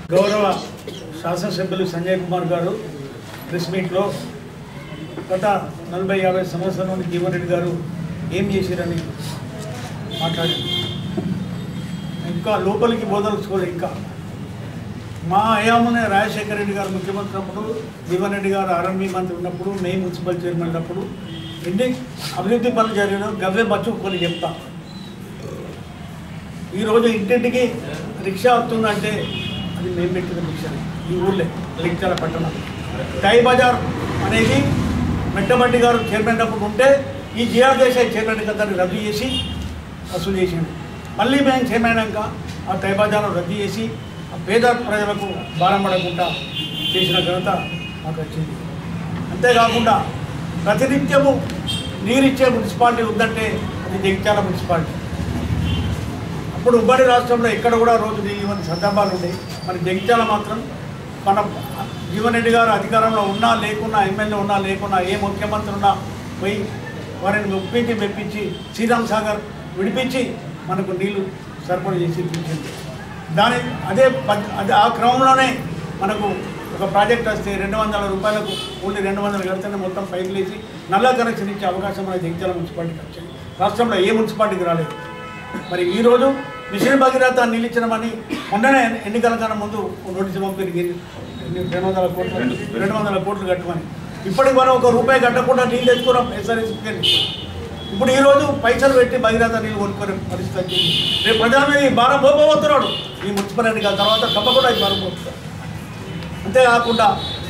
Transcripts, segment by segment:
గౌరవ శాసనసభ్యులు సంజయ్ కుమార్ గారు ప్రెస్ మీట్లో గత నలభై యాభై సంవత్సరాల నుండి జీవన్ రెడ్డి గారు ఏం చేశారని మాట్లాడారు ఇంకా లోపలికి బోధలుచుకోలేదు ఇంకా మా హయాంలోనే రాజశేఖర రెడ్డి గారు ముఖ్యమంత్రి ఉన్నప్పుడు జీవన్ రెడ్డి గారు ఆర్ఎంబీ మంత్రి ఉన్నప్పుడు మే మున్సిపల్ చైర్మన్ ఉన్నప్పుడు ఎన్ని అభివృద్ధి పనులు జరిగినా గవ్వే మర్చుకొని చెప్తా ఈరోజు ఇంటింటికి రిక్షా వస్తుందంటే అది మేము పెట్టిన రిక్షానే ఈ ఊర్లే రిక్షాల పట్టణం టై బజార్ అనేది మెట్టబట్టి గారు చైర్మన్ అప్పుడు ఉంటే ఈ జిఆర్ దేశాయ్ చైర్మన్ దాన్ని రద్దు చేసి వసూలు చేసిండు మళ్ళీ మేము చైర్మన్ అయినాక ఆ టై బజార్ను రద్దు చేసి ఆ పేద ప్రజలకు భారం పడకుండా చేసిన ఘనత మాకు వచ్చింది అంతేకాకుండా ప్రతినిత్యము నీరిచ్చే మున్సిపాలిటీ ఉందంటే అది జగిత్యాల మున్సిపాలిటీ అప్పుడు ఉమ్మడి రాష్ట్రంలో ఎక్కడ కూడా రోజు ఇవన్నీ సందర్భాలు ఉండేవి మరి జగిత్యాల మాత్రం మన జీవన్ రెడ్డి గారు అధికారంలో ఉన్నా లేకున్నా ఎమ్మెల్యే ఉన్నా లేకున్నా ఏ ముఖ్యమంత్రి ఉన్నా పోయి వారిని ఒప్పించి మెప్పించి శ్రీరామ్ సాగర్ విడిపించి మనకు నీళ్లు సరఫరా చేసి ఇప్పించింది దాని అదే పద్- అదే ఆ క్రమంలోనే మనకు ఒక ప్రాజెక్ట్ వస్తే రెండు వందల రూపాయలకు ఓన్లీ రెండు వందలు కడితేనే మొత్తం పైకి లేచి నల్ల కనెక్షన్ ఇచ్చే అవకాశం మన జగిత్యాల మున్సిపాలిటీకి వచ్చింది రాష్ట్రంలో ఏ మున్సిపాలిటీకి రాలేదు మరి ఈరోజు మిషన్ భగీరథ నిలిచినమని మొన్ననే ఎన్నికల కన్నా ముందు ఓ నోటీసు పంపిణీ రెండు వందల కోట్లు రెండు వందల కోట్లు కట్టమని ఇప్పటికి మనం ఒక రూపాయి కట్టకుండా నీళ్ళు తెచ్చుకున్నాం ఎస్ఆర్ఎస్కి ఇప్పుడు ఈరోజు పైసలు పెట్టి భగీరథ నీళ్ళు కొనుక్కునే పరిస్థితి వచ్చింది రేపు ప్రజల మీద ఈ భారం పోపోతున్నాడు ఈ మున్సిపల్ ఎన్నికల తర్వాత తప్పకుండా ఈ భారం పోతున్నాడు అంతేకాకుండా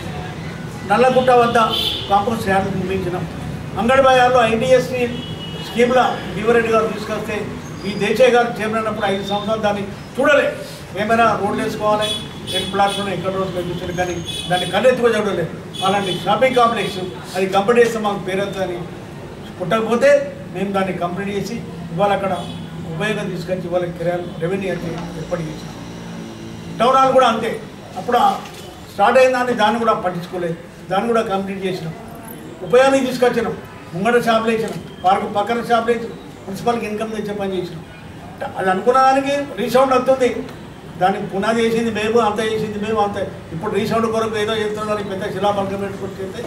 నల్లగుట్ట వద్ద కాంపౌండ్ యార్డ్ నిర్మించినాం అంగడిబాయాల్లో ఐడిఎస్సి స్కీమ్ల జీవరెడ్డి గారు తీసుకొస్తే ఈ దేశాయ్ గారు చైర్మన్ అన్నప్పుడు ఐదు సంవత్సరాలు దాన్ని చూడలే ఏమైనా రోడ్లు వేసుకోవాలి ఎన్ని ప్లాట్ఫామ్ ఎక్కడ రోడ్లు వేయించారు కానీ దాన్ని కన్నెత్తుగా చూడలేదు అలాంటి షాపింగ్ కాంప్లెక్స్ అది కంప్లీట్ చేస్తే మాకు పేరొద్దని పుట్టకపోతే మేము దాన్ని కంప్లీట్ చేసి ఇవాళ అక్కడ ఉపయోగం తీసుకొచ్చి ఇవాళ కిరాయి రెవెన్యూ అంటే ఏర్పాటు చేసాం టౌన్ హాల్ కూడా అంతే అప్పుడు ఆ స్టార్ట్ అయిన దాన్ని దాన్ని కూడా పట్టించుకోలేదు దాన్ని కూడా కంప్లీట్ చేసినాం ఉపయోగానికి తీసుకొచ్చినాం ముంగట షాపులు వేసినాం పార్క్ పక్కన షాపులు వేసినాం మున్సిపాలిటీకి ఇన్కమ్ తెచ్చే పని చేసినాం అది అనుకున్న దానికి రీసౌండ్ వస్తుంది దానికి పునాది చేసింది మేము అంత చేసింది మేము అంత ఇప్పుడు రీసౌండ్ కొరకు ఏదో చేస్తున్నారు పెద్ద శిలా పలకం పెట్టుకుని చేస్తే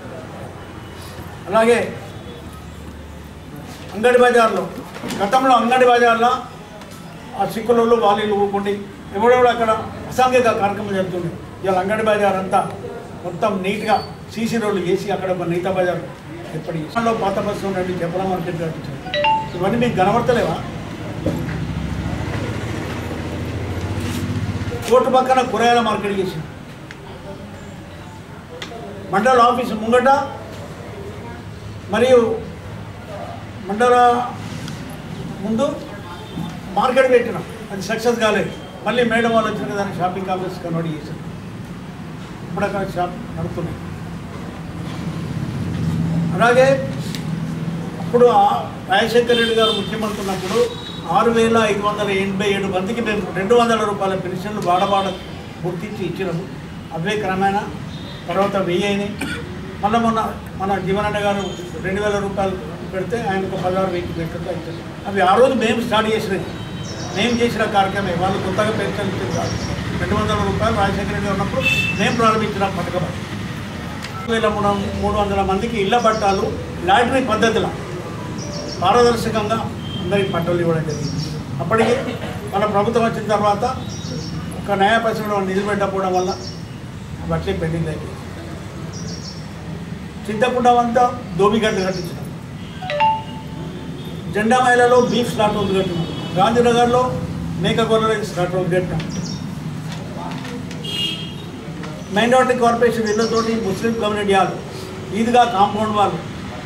అలాగే అంగడి బజార్లో గతంలో అంగడి బజార్లో ఆ సిక్కులలో వాళ్ళు ఊపుకుండి ఎవడెవడు అక్కడ అసాంఘిక కార్యక్రమం జరుగుతుంది ఇవాళ అంగడి బజార్ అంతా మొత్తం నీట్గా సీసీ రోడ్లు చేసి అక్కడ ఒక నీతా బజార్ ఎప్పటి లో పాత బస్సు ఉండండి చెప్పల మార్కెట్ కట్టించారు ఇవన్నీ మీకు కనబడతలేవా కోర్టు పక్కన కూరగాయల మార్కెట్ చేసి మండల ఆఫీస్ ముంగట మరియు మండల ముందు మార్కెట్ పెట్టినాం అది సక్సెస్ కాలేదు మళ్ళీ మేడం వాళ్ళు వచ్చిన కదా షాపింగ్ కాంప్లెక్స్ కన్వర్ట్ చేశాం ఇప్పుడు అక్కడ షాప్ నడుపుతున్నాయి అలాగే అప్పుడు ఆ రాజశేఖర రెడ్డి గారు ముఖ్యమంత్రి ఉన్నప్పుడు ఆరు వేల ఐదు వందల ఎనభై ఏడు మందికి మేము రెండు వందల రూపాయల పెన్షన్లు వాడవాడ గుర్తించి ఇచ్చినాము అవే క్రమేణా తర్వాత వెయ్యి అయినాయి మళ్ళీ మొన్న మన జీవనన్న గారు రెండు వేల రూపాయలు పెడితే ఆయనకు పదహారు వెయ్యి పెట్టడంతో ఇచ్చారు అవి ఆ రోజు మేము స్టార్ట్ చేసినవి మేము చేసిన కార్యక్రమే వాళ్ళు కొత్తగా పెన్షన్ ఇచ్చింది కాదు రెండు వందల రూపాయలు రాజశేఖర రెడ్డి గారు ఉన్నప్పుడు మేము ప్రారంభించిన పథకం అది. వేల మూడు మూడు వందల మందికి ఇళ్ల పట్టాలు లాటరీ పద్ధతిలో పారదర్శకంగా అందరికి పట్టాలు ఇవ్వడం జరిగింది అప్పటికి మన ప్రభుత్వం వచ్చిన తర్వాత ఒక న్యాయ పరిశ్రమ నిధులు పెట్టకపోవడం వల్ల అవి అట్లే పెండింగ్ అయిపోయింది చింతకుండా అంతా దోబిగడ్డ కట్టించినాం జెండా మైలలో బీఫ్ స్లాట్ హౌస్ కట్టినాం గాంధీనగర్లో మేక గొర్రెల స్లాట్ హౌస్ కట్టినాం మైనార్టీ కార్పొరేషన్ ఇళ్లతోటి Muslim community hall Eidgah compound వాళ్ళు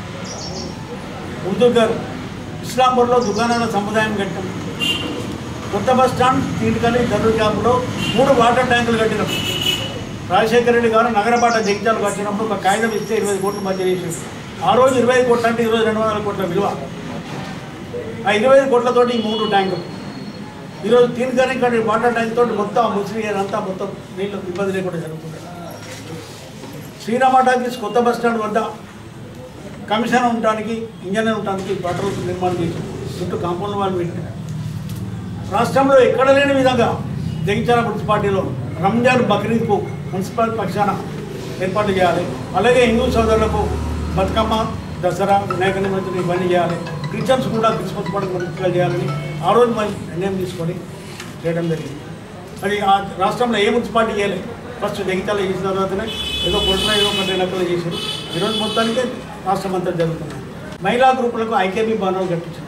ఉర్దూ గారు ఇస్లాంపూర్లో దుకాణాల సముదాయం కట్టాం కొత్త బస్ స్టాండ్ తీటికని దర్రు క్యాంపులో మూడు వాటర్ ట్యాంకులు కట్టినాం రాజశేఖర రెడ్డి గారు నగరపాట జగిత్యాలు కట్టినప్పుడు ఒక కాగితం ఇస్తే ఇరవై కోట్లు మధ్య చేసారు ఆ రోజు ఇరవై కోట్లు అంటే ఈరోజు రెండు వందల కోట్ల విలువ ఆ ఇరవై ఐదు కోట్లతోటి ఈ మూడు ట్యాంకులు ఈరోజు తీన్కని ఇక్కడ వాటర్ ట్యాంక్ తోటి మొత్తం ఆ ముస్లిం ఏరియా అంతా మొత్తం నీళ్ళు ఇబ్బంది లేకుండా జరుగుతుంది శ్రీరామ టాకీస్ కొత్త బస్ స్టాండ్ వద్ద కమిషన్ ఉండటానికి ఇంజనీర్ ఉండటానికి వాటర్ నిర్మాణం చేసి చుట్టూ కాంపౌండ్ వాళ్ళు పెట్టినారు రాష్ట్రంలో ఎక్కడ లేని విధంగా జగిత్యాల మున్సిపాలిటీలో రంజాన్ బక్రీద్కు మున్సిపల్ పక్షాన ఏర్పాటు చేయాలి అలాగే హిందూ సోదరులకు బతుకమ్మ దసరా వినాయక నిమజ్జనం ఇవన్నీ చేయాలి క్రిస్టియన్స్ కూడా క్రిస్మస్ పండుగ ముఖ్యంగా చేయాలని ఆ రోజు మనం నిర్ణయం తీసుకొని చేయడం జరిగింది అది ఆ రాష్ట్రంలో ఏ మున్సిపాలిటీ చేయలేదు ఫస్ట్ జగిత్యాల చేసిన తర్వాతనే ఏదో కొట్ల ఏదో ఒక నెలకలు చేశారు ఈరోజు మొత్తానికి రాష్ట్రం అంతా జరుగుతుంది మహిళా గ్రూపులకు ఐకేబీ భవనాలు కట్టించారు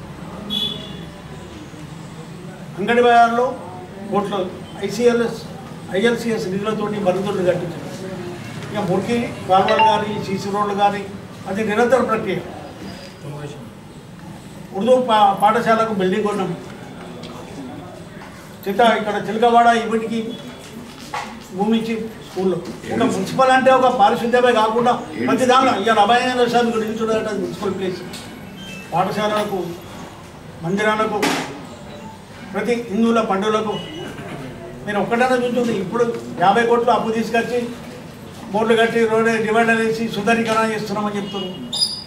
అంగడి బజార్లో కోట్ల ఐసీఎల్ఎస్ ఐఎల్సిఎస్ నిధులతోటి మరుగుదొడ్లు కట్టించారు ఇక మురికి కాలువలు కానీ సీసీ రోడ్లు కానీ అది నిరంతర ప్రక్రియ ఉర్దూ పా పాఠశాలకు బిల్డింగ్ కొన్నాం చిత్త ఇక్కడ చిలకవాడ ఇవిటికి భూమి ఇచ్చి స్కూల్లో ఒక మున్సిపల్ అంటే ఒక పారిశుద్ధ్యమే కాకుండా ప్రతి దానిలో ఇవాళ అభయాంధ్ర స్వామి గురించి చూడాలంటే అది మున్సిపల్ ప్లేస్ పాఠశాలలకు మందిరాలకు ప్రతి హిందువుల పండుగలకు నేను ఒక్కటైనా చూస్తుంది ఇప్పుడు యాభై కోట్లు అప్పు తీసుకొచ్చి బోర్డు కట్టి రోడ్ డివైడర్ వేసి సుందరీకరణ చేస్తున్నామని చెప్తున్నారు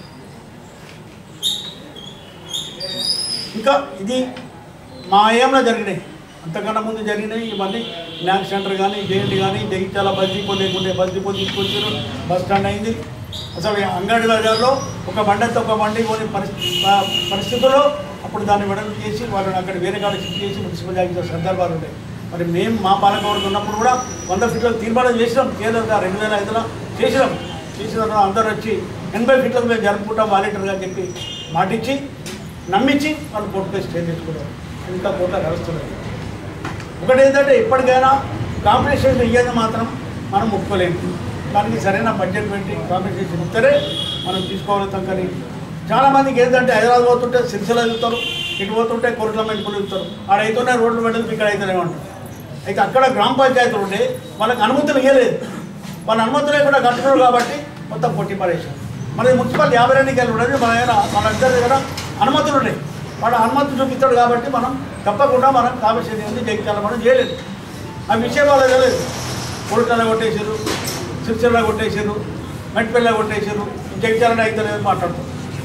ఇంకా ఇది మా ఏమైనా జరిగినాయి అంతకన్నా ముందు జరిగినాయి ఇవన్నీ న్యాక్ సెంటర్ కానీ జేఎన్టీ కానీ జగిత్యాల బస్ డిపో లేకుంటే బస్ డిపో తీసుకొచ్చారు బస్ స్టాండ్ అయింది అసలు అంగడి బజార్లో ఒక బండితో ఒక బండి కొని పరిస్థితి పరిస్థితుల్లో అప్పుడు దాన్ని వెడల్పు చేసి వాళ్ళని అక్కడ వేరే కాడ షిఫ్ట్ చేసి మున్సిపల్ జాగ్రత్త సందర్భాలు ఉంటాయి మరి మేము మా పాలకవర్గం ఉన్నప్పుడు కూడా వంద ఫీట్లకు తీర్మానం చేసినాం కేంద్రంగా రెండు వేల ఐదులో చేసినాం చేసిన తర్వాత అందరూ వచ్చి ఎనభై ఫీట్లకు మేము జరుపుకుంటాం వాలంటీర్గా చెప్పి మాటిచ్చి నమ్మించి వాళ్ళు కోర్టుపై స్టే తెచ్చుకున్నారు ఇంకా కోర్టులో నడుస్తున్నారు ఒకటి ఏంటంటే ఇప్పటికైనా కాంపిటీషన్ ఇయ్యేది మాత్రం మనం ఒప్పుకోలేము దానికి సరైన బడ్జెట్ పెట్టి కాంపిటీషన్ ఇస్తేనే మనం తీసుకోగలుగుతాం కానీ చాలామందికి ఏంటంటే హైదరాబాద్ పోతుంటే సిరిసిల్ల వెళ్తారు ఇటు పోతుంటే కోర్టుల మెంటుకులు వెళ్తారు ఆడ అయితేనే రోడ్లు పెట్టదు ఇక్కడ అయితేనేమంటారు అయితే అక్కడ గ్రామ పంచాయతీలు ఉండే వాళ్ళకి అనుమతులు ఇవ్వలేదు వాళ్ళ అనుమతులు లేకుండా కట్టుకున్నారు కాబట్టి మొత్తం కొట్టి పడేశారు మరి మున్సిపల్ యాభై ఎన్నికలు ఉండదు మన దగ్గర మనందరి దగ్గర అనుమతులు ఉన్నాయి వాడు అనుమతి చూపిస్తాడు కాబట్టి మనం తప్పకుండా మనం కామేశ్వరి ఉంది జగిత్యాల మనం చేయలేదు ఆ విషయం వాళ్ళకి తెలియదు కొడుకల కొట్టేసారు సిరిసిల్ల కొట్టేసారు మెట్పల్లి కొట్టేసారు జగిత్యాల అయితే లేదు మాట్లాడుతారు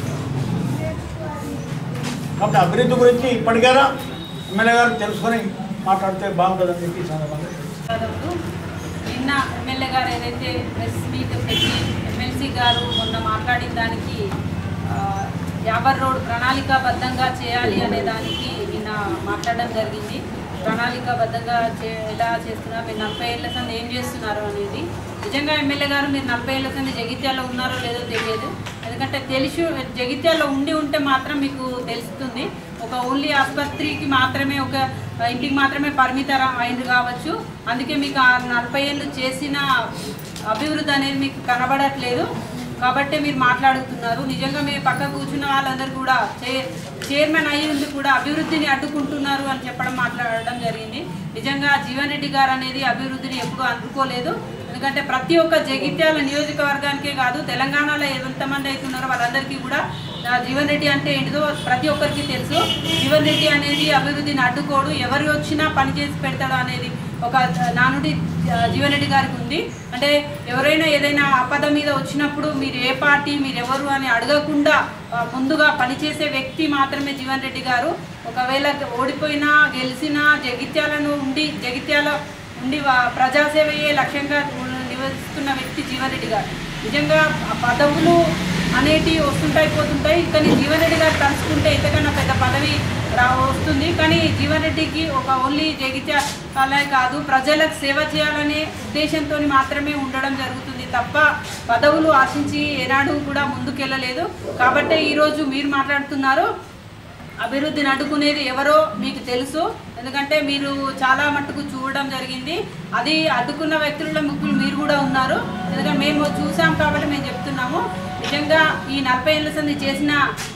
కాబట్టి అభివృద్ధి గురించి ఇప్పటికైనా ఎమ్మెల్యే గారు తెలుసుకొని మాట్లాడితే బాగుంటుందని చెప్పి ఈ సందర్భంగా ధన్యవాదాలు. నిన్న ఎమ్మెల్యే గారు ఏదైతే ప్రెస్ మీట్ పెట్టి ఎమ్మెల్సీ గారు మొన్న మాట్లాడిన దానికి ఆ, యావర్ రోడ్ ప్రణాళికాబద్ధంగా చేయాలి అనే దానికి నిన్న మాట్లాడడం జరిగింది ప్రణాళికాబద్ధంగా చే ఎలా చేస్తున్నారు మీరు నలభై ఏళ్ళ సంది ఏం చేస్తున్నారు అనేది నిజంగా ఎమ్మెల్యే గారు మీరు నలభై ఏళ్ళ సంది జగిత్యాలో ఉన్నారో లేదో తెలియదు ఎందుకంటే తెలిసి జగిత్యాల్లో ఉండి ఉంటే మాత్రం మీకు తెలుస్తుంది ఒక ఓన్లీ ఆసుపత్రికి మాత్రమే ఒక ఇంటికి మాత్రమే పరిమితం అయింది కావచ్చు అందుకే మీకు ఆ నలభై ఏళ్ళు చేసిన అభివృద్ధి అనేది మీకు కనబడట్లేదు కాబట్టి మీరు మాట్లాడుతున్నారు నిజంగా మీ పక్క కూర్చున్న వాళ్ళందరూ కూడా చే చైర్మన్ అయ్యి ఉండి కూడా అభివృద్ధిని అడ్డుకుంటున్నారు అని చెప్పడం మాట్లాడడం జరిగింది నిజంగా జీవన్ రెడ్డి గారు అనేది అభివృద్ధిని ఎప్పుడూ అందుకోలేదు ఎందుకంటే ప్రతి ఒక్క జగిత్యాల నియోజకవర్గానికే కాదు తెలంగాణలో ఎంతమంది అవుతున్నారో వాళ్ళందరికీ కూడా ఆ, జీవన్ రెడ్డి అంటే ఏంటిదో ప్రతి ఒక్కరికి తెలుసు జీవన్ రెడ్డి అనేది అభివృద్ధిని అడ్డుకోడు ఎవరు వచ్చినా పని చేసి పెడతాడు అనేది ఒక నానుడి ఆ, జీవన్ రెడ్డి గారికి ఉంది అంటే ఎవరైనా ఏదైనా ఆపద మీద వచ్చినప్పుడు మీరు ఏ పార్టీ మీరు ఎవరు అని అడగకుండా ఆ, ముందుగా పనిచేసే వ్యక్తి మాత్రమే జీవన్ రెడ్డి గారు ఒకవేళ ఓడిపోయినా గెలిచినా జగిత్యాలను ఉండి జగిత్యాల ఉండి వా- ప్రజాసేవయే లక్ష్యంగా నివసిస్తున్న వ్యక్తి జీవన్ రెడ్డి గారు నిజంగా ఆ పదవులు అనేటివి వస్తుంటాయి పోతుంటాయి కానీ జీవన్ రెడ్డి గారు తలుచుకుంటే ఇంతకన్నా పెద్ద పదవి రా వస్తుంది కానీ జీవన్ రెడ్డికి ఒక ఓన్లీ జగిత్యాలే కాదు ప్రజలకు సేవ చేయాలనే ఉద్దేశంతో మాత్రమే ఉండడం జరుగుతుంది తప్ప పదవులు ఆశించి ఏనాడు కూడా ముందుకెళ్ళలేదు కాబట్టే ఈరోజు మీరు మాట్లాడుతున్నారు అభివృద్ధిని అడ్డుకునేది ఎవరో మీకు తెలుసు ఎందుకంటే మీరు చాలా మట్టుకు చూడడం జరిగింది అది అడ్డుకున్న వ్యక్తుల్లో ముగ్గురు మీరు కూడా ఉన్నారు ఎందుకంటే మేము చూసాం కాబట్టి మేము చెప్తున్నాము నిజంగా ఈ నలభై ఏళ్ళ సంది చేసిన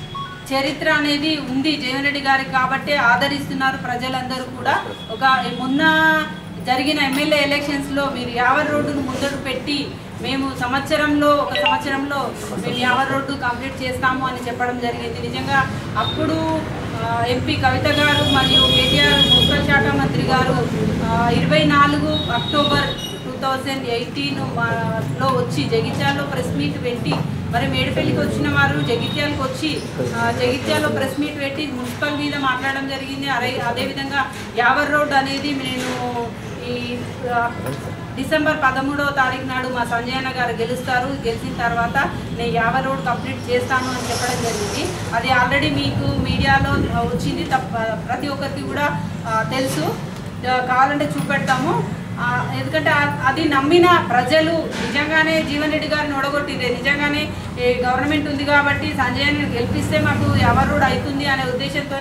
చరిత్ర అనేది ఉంది జగన్ రెడ్డి గారికి కాబట్టి ఆదరిస్తున్నారు ప్రజలందరూ కూడా ఒక మొన్న జరిగిన ఎమ్మెల్యే ఎలక్షన్స్లో మీరు యావర్ రోడ్డును ముందడు పెట్టి మేము సంవత్సరంలో ఒక సంవత్సరంలో మేము యావర్ రోడ్డు కంప్లీట్ చేస్తాము అని చెప్పడం జరిగింది నిజంగా అప్పుడు ఆ, ఎంపీ కవిత గారు మరియు కేటీఆర్ మున్సిపల్ శాఖ మంత్రి గారు ఇరవై నాలుగు అక్టోబర్ టూ థౌజండ్ ఎయిటీన్ లో వచ్చి జగిత్యాలలో ప్రెస్ మీట్ పెట్టి మరి మేడిపల్లికి వచ్చిన వారు జగిత్యాలకు వచ్చి ఆ, జగిత్యాలలో ప్రెస్ మీట్ పెట్టి మున్సిపల్ మీద మాట్లాడడం జరిగింది అదే అదేవిధంగా యావర్ రోడ్ అనేది నేను ఈ ఆ, డిసెంబర్ పదమూడవ తారీఖు నాడు మా సంజయ్ అన్న గారు గెలుస్తారు గెలిచిన తర్వాత నేను యాభై రోడ్ కంప్లీట్ చేస్తాను అని చెప్పడం జరిగింది అది ఆల్రెడీ మీకు మీడియాలో వచ్చింది తప్ప ప్రతి ఒక్కరికి కూడా ఆ, తెలుసు ఆ, కావాలంటే చూపెడతాము ఆ, ఎందుకంటే ఆ- అది నమ్మిన ప్రజలు నిజంగానే జీవన్ రెడ్డి గారిని ఓడగొట్టింది నిజంగానే ఈ గవర్నమెంట్ ఉంది కాబట్టి సంజయ్ని గెలిపిస్తే మాకు ఎవరు రోడ్ అవుతుంది అనే ఉద్దేశంతో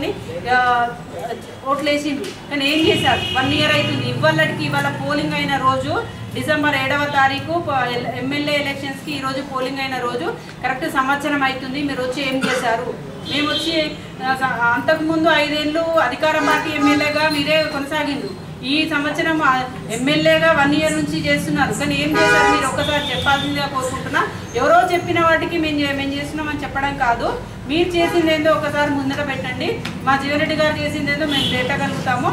ఓట్లు వేసిండ్రు కానీ ఏం చేశారు వన్ ఇయర్ అవుతుంది ఇవాళకి ఇవాళ పోలింగ్ అయిన రోజు డిసెంబర్ ఏడవ తారీఖు ప- ఎల్- ఎమ్మెల్యే ఎలక్షన్స్కి ఈరోజు పోలింగ్ అయిన రోజు కరెక్ట్ సంవత్సరం అవుతుంది మీరు వచ్చి ఏం చేశారు మేము వచ్చి ఆ, స- అంతకుముందు ఐదేళ్ళు అధికార పార్టీ ఎమ్మెల్యేగా మీరే కొనసాగిండ్రు ఈ సంవత్సరం ఆ, ఎమ్మెల్యేగా వన్ ఇయర్ నుంచి చేస్తున్నారు కానీ ఏం చేశారు మీరు ఒక్కసారి చెప్పాల్సిందిగా కోరుకుంటున్నా ఎవరో చెప్పిన వాటికి మేము చే- మేము చేస్తున్నామని చెప్పడం కాదు మీరు చేసింది ఏందో ఒకసారి ముందర పెట్టండి మా జీవరెడ్డి గారు చేసింది ఏందో మేము పెట్టగలుగుతాము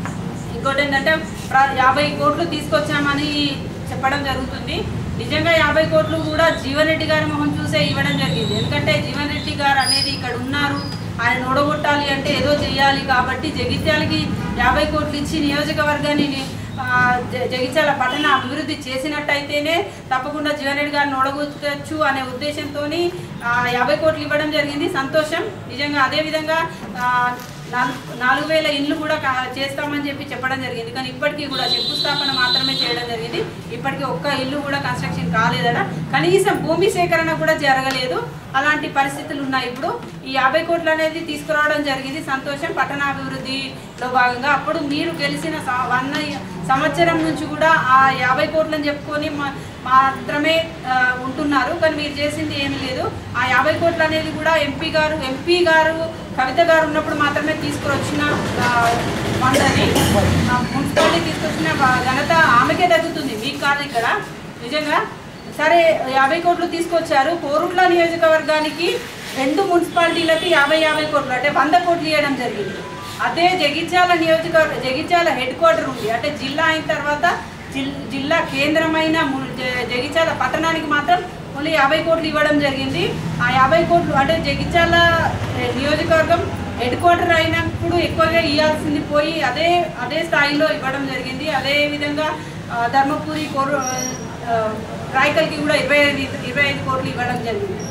ఇంకోటి ఏంటంటే ప్ర- యాభై కోట్లు తీసుకొచ్చామని చెప్పడం జరుగుతుంది నిజంగా యాభై కోట్లు కూడా జీవన్ రెడ్డి గారి మొహం చూసే ఇవ్వడం జరిగింది ఎందుకంటే జీవన్ రెడ్డి గారు అనేది ఇక్కడ ఉన్నారు ఆయన ఓడగొట్టాలి అంటే ఏదో చేయాలి కాబట్టి జగిత్యాలకి యాభై కోట్లు ఇచ్చి నియోజకవర్గాన్ని ని- ఆ, జ- జగిత్యాల పట్టణ అభివృద్ధి చేసినట్టయితేనే తప్పకుండా జీవన్ రెడ్డి గారిని ఓడగొట్టచ్చు అనే ఉద్దేశంతో యాభై కోట్లు ఇవ్వడం జరిగింది సంతోషం నిజంగా అదేవిధంగా ఆ, నాలుగు నాలుగు వేల ఇండ్లు కూడా కా- చేస్తామని చెప్పి చెప్పడం జరిగింది కానీ ఇప్పటికీ కూడా శంకుస్థాపన మాత్రమే చేయడం జరిగింది ఇప్పటికీ ఒక్క ఇల్లు కూడా కన్స్ట్రక్షన్ కాలేదట కనీసం భూమి సేకరణ కూడా జరగలేదు అలాంటి పరిస్థితులు ఉన్నాయి ఇప్పుడు ఈ యాభై కోట్లు అనేది తీసుకురావడం జరిగింది సంతోషం పట్టణాభివృద్ధిలో భాగంగా అప్పుడు మీరు గెలిచిన స- వన్ ఇయ- సంవత్సరం నుంచి కూడా ఆ యాభై కోట్లని చెప్పుకొని మా- మాత్రమే ఆ, ఉంటున్నారు కానీ మీరు చేసింది ఏమీ లేదు ఆ యాభై కోట్లు అనేది కూడా ఎంపీ గారు ఎంపీ గారు కవిత గారు ఉన్నప్పుడు మాత్రమే తీసుకువచ్చిన ఆ, ఫండ్ అది ఆ, మున్సిపాలిటీ తీసుకొచ్చిన బ- ఘనత ఆమెకే దక్కుతుంది మీకు కాదు ఇక్కడ నిజంగా సరే యాభై కోట్లు తీసుకొచ్చారు కోరుట్ల నియోజకవర్గానికి రెండు మున్సిపాలిటీలకి యాభై యాభై కోట్లు అంటే వంద కోట్లు ఇవ్వడం జరిగింది అదే జగిత్యాల నియోజకవర్గ జగిత్యాల హెడ్ క్వార్టర్ ఉంది అంటే జిల్లా అయిన తర్వాత జిల్- జిల్లా కేంద్రమైన ము- జ- జగిత్యాల పట్టణానికి మాత్రం ఓన్లీ యాభై కోట్లు ఇవ్వడం జరిగింది ఆ యాభై కోట్లు అంటే జగిత్యాల ఏ, నియోజకవర్గం హెడ్ క్వార్టర్ అయినప్పుడు ఎక్కువగా ఇవ్వాల్సింది పోయి అదే అదే స్థాయిలో ఇవ్వడం జరిగింది అదే విధంగా ఆ, ధర్మపురి కోరు ఆ, రాయకల్కి కూడా ఇరవై ఐదు ఇరవై ఐదు కోట్లు ఇవ్వడం జరిగింది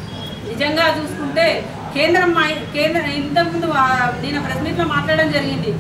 నిజంగా చూసుకుంటే కేంద్రం మై- కేంద్ర ఇంతకుముందు ఆ, నేను ప్రెస్ మీట్లో మాట్లాడడం జరిగింది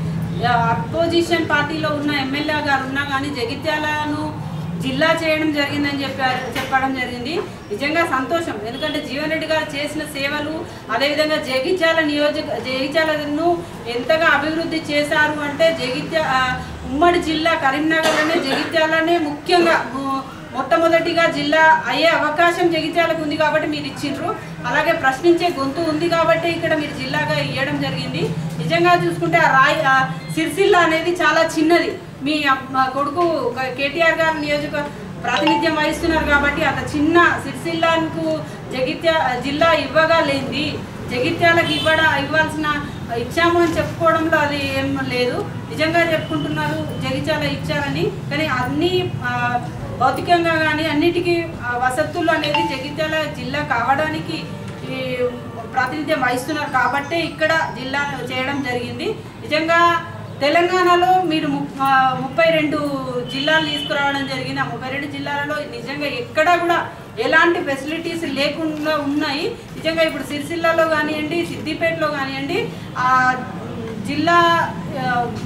అపోజిషన్ పార్టీలో ఉన్న ఎమ్మెల్యే గారు ఉన్నా కానీ జగిత్యాలను జిల్లా చేయడం జరిగిందని చెప్పారు చెప్పడం జరిగింది నిజంగా సంతోషం ఎందుకంటే జీవన్ రెడ్డి గారు చేసిన సేవలు అదేవిధంగా జగిత్యాల నియోజక జగిత్యాలను ఎంతగా అభివృద్ధి చేశారు అంటే జగిత్య ఆ, ఉమ్మడి జిల్లా కరీంనగర్లోనే జగిత్యాలనే ముఖ్యంగా ము- మొట్టమొదటిగా జిల్లా అయ్యే అవకాశం జగిత్యాలకు ఉంది కాబట్టి మీరు ఇచ్చిండ్రు అలాగే ప్రశ్నించే గొంతు ఉంది కాబట్టి ఇక్కడ మీరు జిల్లాగా ఇవ్వడం జరిగింది నిజంగా చూసుకుంటే ఆ రాయ్ ఆ సిరిసిల్ల అనేది చాలా చిన్నది మీ అమ్- మా కొడుకు క- కేటీఆర్ గారు నియోజక ప్రాతినిధ్యం వహిస్తున్నారు కాబట్టి అంత చిన్న సిరిసిల్లాకు జగిత్య జిల్లా ఇవ్వగా లేనిది జగిత్యాలకు ఇవ్వడ ఇవ్వాల్సిన ఇచ్చాము అని చెప్పుకోవడంలో అది ఏం లేదు నిజంగా చెప్పుకుంటున్నారు జగిత్యాల ఇచ్చారని కానీ అన్ని ఆ, భౌతికంగా కానీ అన్నిటికీ ఆ, వసతులు అనేది జగిత్యాల జిల్లా కావడానికి ఈ ప్రాతినిధ్యం వహిస్తున్నారు కాబట్టే ఇక్కడ జిల్లా చేయడం జరిగింది నిజంగా తెలంగాణలో మీరు ము- ఆ, ముప్పై రెండు జిల్లాలు తీసుకురావడం జరిగింది ఆ ముప్పై రెండు జిల్లాలలో నిజంగా ఎక్కడా కూడా ఎలాంటి ఫెసిలిటీస్ లేకుండా ఉన్నాయి నిజంగా ఇప్పుడు సిరిసిల్లలో కానివ్వండి సిద్దిపేటలో కానివ్వండి ఆ జిల్లా ఆ,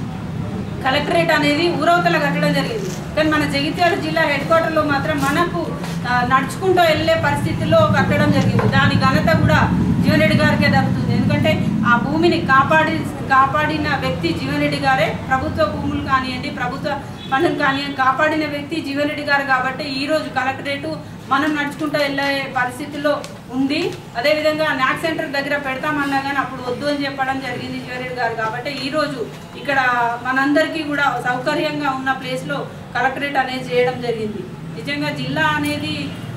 కలెక్టరేట్ అనేది ఊరవతల కట్టడం జరిగింది కానీ మన జగిత్యాల జిల్లా హెడ్ క్వార్టర్లో మాత్రం మనకు ఆ, నడుచుకుంటూ వెళ్ళే పరిస్థితుల్లో కట్టడం జరిగింది దాని ఘనత కూడా జీవన్ రెడ్డి గారికే దక్కుతుంది ఎందుకంటే ఆ భూమిని కాపాడి కాపాడిన వ్యక్తి జీవన్ రెడ్డి గారే ప్రభుత్వ భూములు కానివ్వండి ప్రభుత్వ పనులు కానివ్వండి కాపాడిన వ్యక్తి జీవన్ రెడ్డి గారు కాబట్టి ఈ రోజు కలెక్టరేటు మనం నడుచుకుంటూ వెళ్ళే పరిస్థితుల్లో ఉంది అదేవిధంగా నాక్ సెంటర్ దగ్గర పెడతామన్నా కానీ అప్పుడు వద్దు అని చెప్పడం జరిగింది జీవరెడ్డి గారు కాబట్టి ఈ రోజు ఇక్కడ మనందరికీ కూడా సౌకర్యంగా ఉన్న ప్లేస్లో కలెక్టరేట్ అనేది చేయడం జరిగింది నిజంగా జిల్లా అనేది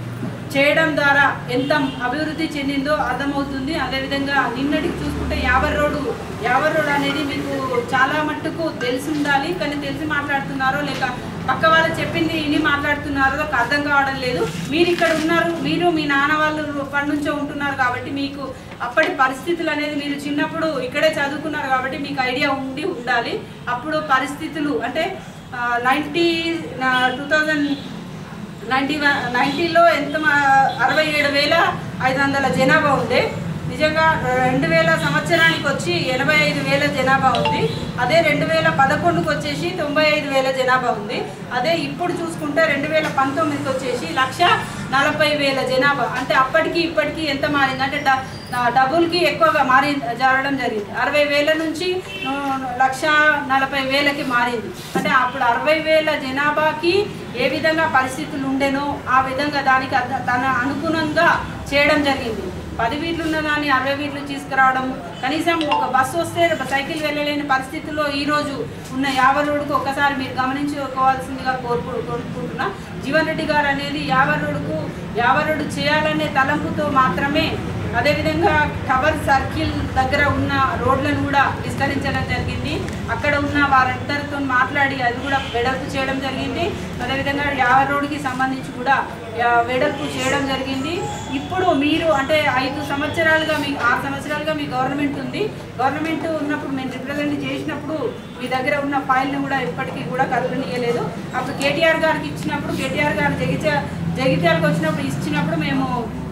చేయడం ద్వారా ఎంత అభివృద్ధి చెందిందో అర్థమవుతుంది అదేవిధంగా నిన్నటికి చూసుకుంటే యావర్ రోడ్డు యావర్ రోడ్ అనేది మీకు చాలా మట్టుకు తెలిసి ఉండాలి కానీ తెలిసి మాట్లాడుతున్నారో లేక పక్క వాళ్ళు చెప్పింది ఇని మాట్లాడుతున్నారో నాకు అర్థం కావడం లేదు మీరు ఇక్కడ ఉన్నారు మీరు మీ నాన్న వాళ్ళు పని నుంచో ఉంటున్నారు కాబట్టి మీకు అప్పటి పరిస్థితులు అనేది మీరు చిన్నప్పుడు ఇక్కడే చదువుకున్నారు కాబట్టి మీకు ఐడియా ఉండి ఉండాలి అప్పుడు పరిస్థితులు అంటే నైంటీ టూ థౌజండ్ నైంటీ నైంటీలో ఎంత మా- అరవై ఏడు వేల ఐదు వందల జనాభా ఉండే నిజంగా రెండు వేల సంవత్సరానికి వచ్చి ఎనభై ఐదు వేల జనాభా ఉంది అదే రెండు వేల పదకొండుకి వచ్చేసి తొంభై ఐదు వేల జనాభా ఉంది అదే ఇప్పుడు చూసుకుంటే రెండు వేల పంతొమ్మిదికి వచ్చేసి లక్ష నలభై వేల జనాభా అంటే అప్పటికి ఇప్పటికి ఎంత మారింది అంటే డ- ఆ, డబుల్కి ఎక్కువగా మారి జరగడం జరిగింది అరవై వేల నుంచి ఆ, లక్ష నలభై వేలకి మారింది అంటే అప్పుడు అరవై వేల జనాభాకి ఏ విధంగా పరిస్థితులు ఉండేనో ఆ విధంగా దానికి అద- తన అనుగుణంగా చేయడం జరిగింది పది వీట్లు ఉన్న దాన్ని అరవై వీట్లు తీసుకురావడం కనీసం ఒక బస్సు వస్తే సైకిల్ వెళ్ళలేని పరిస్థితుల్లో ఈరోజు ఉన్న యాభై రోడ్డుకు ఒక్కసారి మీరు గమనించుకోవాల్సిందిగా కోరుకు కోరుకుంటున్నా జీవన్ రెడ్డి గారు అనేది యాభై రోడ్డుకు యాభై రోడ్డు చేయాలనే తలంపుతో మాత్రమే అదేవిధంగా టవర్ సర్కిల్ దగ్గర ఉన్న రోడ్లను కూడా విస్తరించడం జరిగింది అక్కడ ఉన్న వారందరితో మాట్లాడి అది కూడా వెడల్పు చేయడం జరిగింది అదేవిధంగా యాభై రోడ్డుకి సంబంధించి కూడా ఆ, వెడల్పు చేయడం జరిగింది ఇప్పుడు మీరు అంటే ఐదు సంవత్సరాలుగా మీ ఆరు సంవత్సరాలుగా మీ గవర్నమెంట్ ఉంది గవర్నమెంట్ ఉన్నప్పుడు మేము రిప్రజెంట్ చేసినప్పుడు మీ దగ్గర ఉన్న ఫైల్ని కూడా ఇప్పటికీ కూడా కలపనీయలేదు అప్పుడు కేటీఆర్ గారికి ఇచ్చినప్పుడు కేటీఆర్ గారు జగిత్య జగిత్యాలకు వచ్చినప్పుడు ఇచ్చినప్పుడు మేము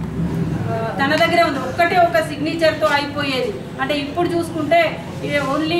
ఆ, తన దగ్గరే ఉంది ఒక్కటే ఒక సిగ్నేచర్తో అయిపోయేది అంటే ఇప్పుడు చూసుకుంటే ఇది ఓన్లీ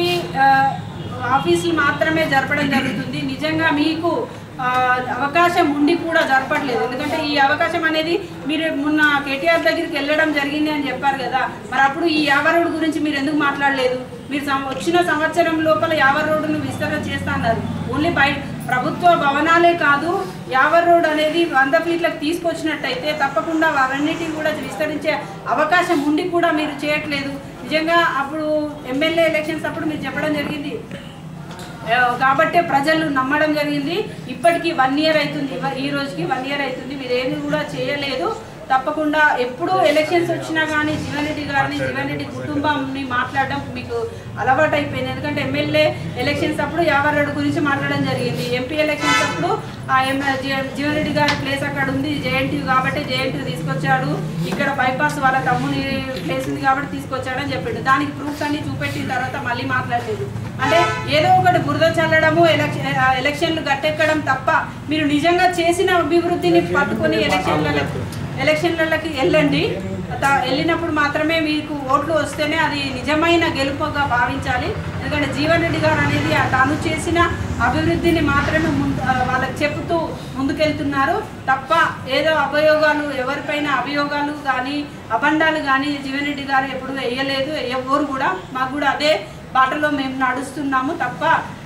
ఆఫీసులు మాత్రమే జరపడం జరుగుతుంది నిజంగా మీకు ఆ, అవకాశం ఉండి కూడా జరపట్లేదు ఎందుకంటే ఈ అవకాశం అనేది మీరు మొన్న కేటీఆర్ దగ్గరికి వెళ్ళడం జరిగింది అని చెప్పారు కదా మరి అప్పుడు ఈ యాభై రోడ్డు గురించి మీరు ఎందుకు మాట్లాడలేదు మీరు సం- వచ్చిన సంవత్సరం లోపల యాభై రోడ్డును విస్తరణ చేస్తా అన్నారు ఓన్లీ బయ ప్రభుత్వ భవనాలే కాదు యావర్ రోడ్ అనేది వంద ఫీట్లకు తీసుకొచ్చినట్టయితే తప్పకుండా అవన్నిటిని కూడా విస్తరించే అవకాశం ఉండి కూడా మీరు చేయట్లేదు నిజంగా అప్పుడు ఎమ్మెల్యే ఎలక్షన్స్ అప్పుడు మీరు చెప్పడం జరిగింది ఆ, కాబట్టే ప్రజలు నమ్మడం జరిగింది ఇప్పటికీ వన్ ఇయర్ అవుతుంది ఇవ- ఈ రోజుకి వన్ ఇయర్ అవుతుంది మీరు ఏమి కూడా చేయలేదు తప్పకుండా ఎప్పుడు ఎలక్షన్స్ వచ్చినా కానీ జీవన్ రెడ్డి గారిని జీవన్ రెడ్డి కుటుంబంని మాట్లాడడం మీకు అలవాటు అయిపోయింది ఎందుకంటే ఎమ్మెల్యే ఎలక్షన్స్ అప్పుడు యావర్ గురించి మాట్లాడడం జరిగింది ఎంపీ ఎలక్షన్స్ అప్పుడు ఆ ఎం జీ- జీవన్ రెడ్డి గారి ప్లేస్ అక్కడ ఉంది జేఎన్టీ కాబట్టి జేఎన్టీ తీసుకొచ్చాడు ఇక్కడ బైపాస్ వాళ్ళ తమ్ముని ప్లేస్ ఉంది కాబట్టి తీసుకొచ్చాడని చెప్పిండు దానికి ప్రూఫ్స్ అన్ని చూపెట్టిన తర్వాత మళ్ళీ మాట్లాడలేదు అంటే ఏదో ఒకటి బురద చల్లడము ఎలక్షన్ ఎలక్షన్లు గట్టెక్కడం తప్ప మీరు నిజంగా చేసిన అభివృద్ధిని పట్టుకొని ఎలక్షన్లకు ఎలక్షన్లకి వెళ్ళండి త- వెళ్ళినప్పుడు మాత్రమే మీకు ఓట్లు వస్తేనే అది నిజమైన గెలుపుగా భావించాలి ఎందుకంటే జీవన్ రెడ్డి గారు అనేది ఆ తాను చేసిన అభివృద్ధిని మాత్రమే ముందు ఆ, వాళ్ళకి చెప్తూ ముందుకెళ్తున్నారు తప్ప ఏదో అభియోగాలు ఎవరిపైన అభియోగాలు కానీ అబండాలు కానీ జీవన్ రెడ్డి గారు ఎప్పుడు వేయలేదు ఎవరు కూడా మాకు కూడా అదే బాటలో మేము నడుస్తున్నాము తప్ప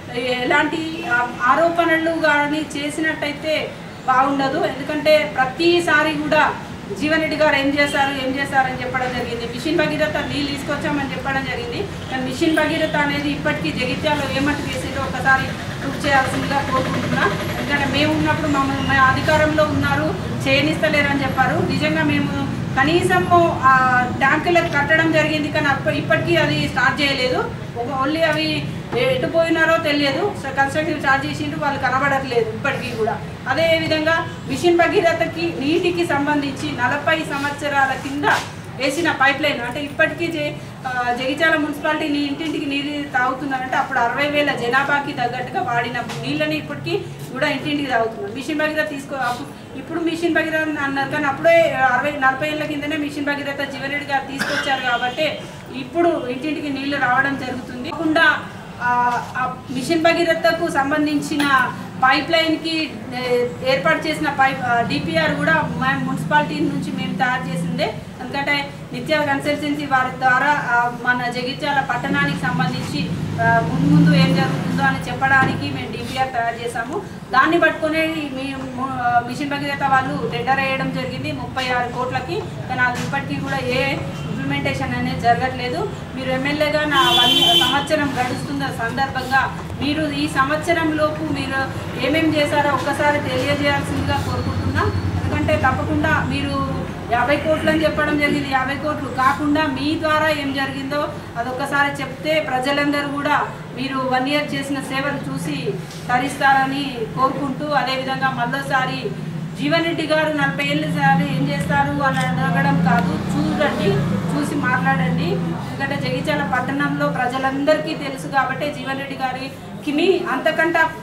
ఎలాంటి ఆ, ఆరోపణలు కానీ చేసినట్టయితే బాగుండదు ఎందుకంటే ప్రతిసారి కూడా జీవన్ రెడ్డి గారు ఏం చేశారు ఏం చేశారని చెప్పడం జరిగింది మిషన్ భగీరథ నీళ్ళు తీసుకొచ్చామని చెప్పడం జరిగింది కానీ మిషన్ భగీరథ అనేది ఇప్పటికీ జగిత్యాలో ఏమట్టు వేసిందో ఒకసారి ప్రూవ్ చేయాల్సిందిగా కోరుకుంటున్నా ఎందుకంటే మేము ఉన్నప్పుడు మమ్మల్ని మా అధికారంలో ఉన్నారు చేయనిస్తలేరని చెప్పారు నిజంగా మేము కనీసము ఆ ట్యాంకులకు కట్టడం జరిగింది కానీ అప్ప ఇప్పటికీ అది స్టార్ట్ చేయలేదు ఒక ఓన్లీ అవి ఎటు పోయినారో తెలియదు సో కన్స్ట్రక్షన్ స్టార్ట్ చేసిండ్రు వాళ్ళు కనబడట్లేదు ఇప్పటికీ కూడా అదే విధంగా మిషన్ భగీరథకి నీటికి సంబంధించి నలభై సంవత్సరాల కింద వేసిన పైప్ లైన్ అంటే ఇప్పటికీ జే- ఆ, జగిత్యాల మున్సిపాలిటీ నీ ఇంటింటికి నీరు తాగుతున్నారంటే అప్పుడు అరవై వేల జనాభాకి తగ్గట్టుగా వాడిన నీళ్ళని ఇప్పటికీ కూడా ఇంటింటికి తాగుతున్నారు మిషన్ భగీరథ తీసుకో అప్పు- ఇప్పుడు మిషన్ భగీరథ అన్నారు కానీ అప్పుడే అరవై నలభై ఏళ్ళ కిందనే మిషన్ భగీరథ జీవన్ రెడ్డి గారు తీసుకొచ్చారు కాబట్టి ఇప్పుడు ఇంటింటికి నీళ్లు రావడం జరుగుతుంది కాకుండా ఆ ఆ మిషన్ భగీరథకు సంబంధించిన పైప్ లైన్కి ఏ, ఏర్పాటు చేసిన పైప్ డిపిఆర్ కూడా మా మున్సిపాలిటీ నుంచి మేము తయారు చేసిందే ఎందుకంటే నిత్య కన్సల్టెన్సీ వారి ద్వారా ఆ, మన జగిత్యాల పట్టణానికి సంబంధించి ఆ, ముందు ముందు ఏం జరుగుతుందో అని చెప్పడానికి మేము డిపిఆర్ తయారు చేశాము దాన్ని పట్టుకునే మీ ము- ఆ, మిషన్ భగీరథ వాళ్ళు టెండర్ వేయడం జరిగింది ముప్పై ఆరు కోట్లకి కానీ అది ఇప్పటికీ కూడా ఏ ఇంప్లిమెంటేషన్ అనేది జరగట్లేదు మీరు ఎమ్మెల్యేగా నా వన్ సంవత్సరం గడుస్తున్న సందర్భంగా మీరు ఈ సంవత్సరం లోపు మీరు ఏమేం చేశారో ఒక్కసారి తెలియజేయాల్సిందిగా కోరుకుంటున్నా ఎందుకంటే తప్పకుండా మీరు యాభై కోట్లు అని చెప్పడం జరిగింది యాభై కోట్లు కాకుండా మీ ద్వారా ఏం జరిగిందో అదొక్కసారి చెప్తే ప్రజలందరూ కూడా మీరు వన్ ఇయర్ చేసిన సేవలు చూసి తరిస్తారని కోరుకుంటూ అదేవిధంగా మళ్ళోసారి జీవన్ రెడ్డి గారు నలభై ఏళ్ళు సారి ఏం చేస్తారు అని అడగడం కాదు చూడండి చూసి మాట్లాడండి ఎందుకంటే జగిత్యాల పట్టణంలో ప్రజలందరికీ తెలుసు కాబట్టి జీవన్ రెడ్డి గారికి అంతకంటే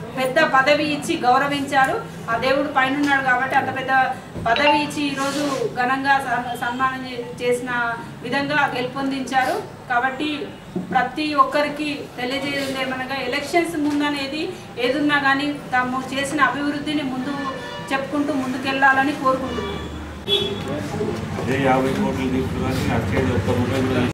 పెద్ద పదవి ఇచ్చి గౌరవించారు ఆ దేవుడు పైన ఉన్నాడు కాబట్టి అంత పెద్ద పదవి ఇచ్చి ఈరోజు ఘనంగా సన్- సన్మానం చే- చేసిన విధంగా గెలుపొందించారు కాబట్టి ప్రతి ఒక్కరికి తెలియజేయడం ఏమనగా ఎలక్షన్స్ ముందనేది ఏదున్నా కానీ తాము చేసిన అభివృద్ధిని ముందు చెప్పుకుంటూ ముందుకెళ్ళాలని కోరుకుంటున్నాను అదే యాభై కోట్లు తీసుకున్నాక నచ్చేది ఒక్క రూపాయి కూడా